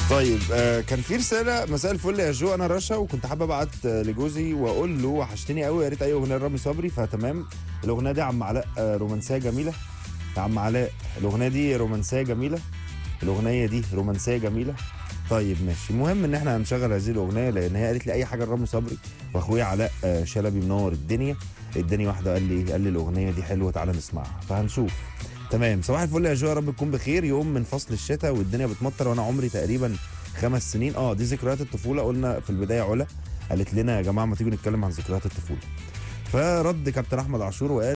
طيب آه كان في رساله مساء الفل يا جو انا رشا وكنت حابب ابعت آه، لجوزي واقول له وحشتني قوي يا ريت اي اغنيه لرامي صبري فتمام الاغنيه دي عم علاء آه رومانسيه جميله يا عم علاء الاغنيه دي رومانسيه جميله الاغنيه دي رومانسيه جميله طيب ماشي المهم ان احنا هنشغل هذه الاغنيه لان هي قالت لي اي حاجه لرامي صبري واخويا علاء آه شلبي منور الدنيا اداني واحده قال لي قال لي الاغنيه دي حلوه تعالى نسمعها فهنشوف تمام صباح الفل يا جو يا رب تكون بخير يوم من فصل الشتاء والدنيا بتمطر وانا عمري تقريبا خمس سنين اه دي ذكريات الطفوله قلنا في البدايه علا قالت لنا يا جماعه ما تيجوا نتكلم عن ذكريات الطفوله فرد كابتن احمد عاشور وقال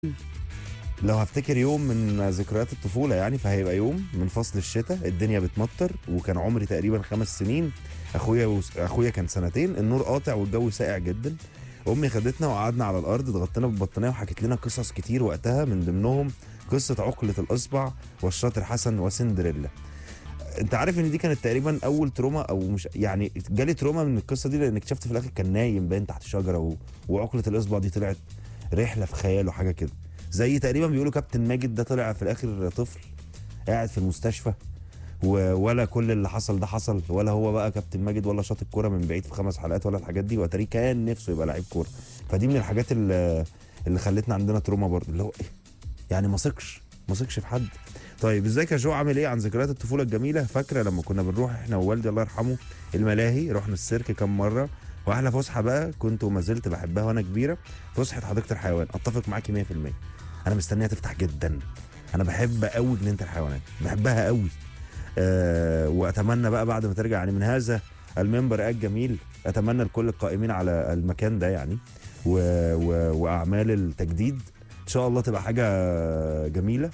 لو هفتكر يوم من ذكريات الطفوله يعني فهيبقى يوم من فصل الشتاء الدنيا بتمطر وكان عمري تقريبا خمس سنين اخويا وس... اخويا كان سنتين النور قاطع والجو ساقع جدا امي خدتنا وقعدنا على الارض اتغطينا بالبطانيه وحكت لنا قصص كتير وقتها من ضمنهم قصه عقله الاصبع والشاطر حسن وسندريلا انت عارف ان دي كانت تقريبا اول تروما او مش يعني جالي تروما من القصه دي لان اكتشفت في الاخر كان نايم باين تحت شجره و... وعقله الاصبع دي طلعت رحله في خياله حاجه كده زي تقريبا بيقولوا كابتن ماجد ده طلع في الاخر طفل قاعد في المستشفى و- ولا كل اللي حصل ده حصل ولا هو بقى كابتن ماجد ولا شاط الكوره من بعيد في خمس حلقات ولا الحاجات دي وتاريخ كان نفسه يبقى لعيب كوره فدي من الحاجات اللي, اللي خلتنا عندنا تروما برضه اللي هو إيه؟ يعني ما ثقش ما ثقش في حد طيب ازيك يا جو عامل ايه عن ذكريات الطفوله الجميله فاكره لما كنا بنروح احنا ووالدي الله يرحمه الملاهي رحنا السيرك كام مره واحلى فسحه بقى كنت وما زلت بحبها وانا كبيره فسحه حديقه الحيوان اتفق معاكي 100% انا مستنيها تفتح جدا انا بحب قوي جنينه الحيوانات بحبها قوي أه واتمنى بقى بعد ما ترجع يعني من هذا المنبر الجميل اتمنى لكل القائمين على المكان ده يعني و و واعمال التجديد ان شاء الله تبقى حاجه جميله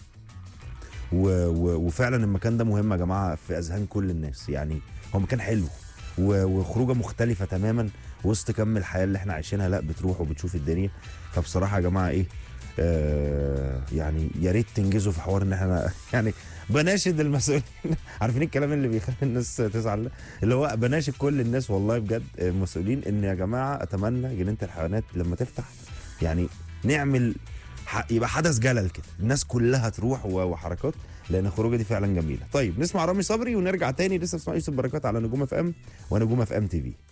و و وفعلا المكان ده مهم يا جماعه في اذهان كل الناس يعني هو مكان حلو و- وخروجه مختلفه تماما وسط كم الحياه اللي احنا عايشينها لا بتروح وبتشوف الدنيا فبصراحه يا جماعه ايه آه يعني يا ريت تنجزوا في حوار ان احنا يعني بناشد المسؤولين عارفين الكلام اللي بيخلي الناس تزعل ده؟ اللي هو بناشد كل الناس والله بجد المسؤولين ان يا جماعه اتمنى جنينه الحيوانات لما تفتح يعني نعمل ح- يبقى حدث جلل كده الناس كلها تروح و- وحركات لان الخروجه دي فعلا جميله طيب نسمع رامي صبري ونرجع تاني لسه بنسمع يوسف بركات على نجوم اف ام ونجوم اف ام تي في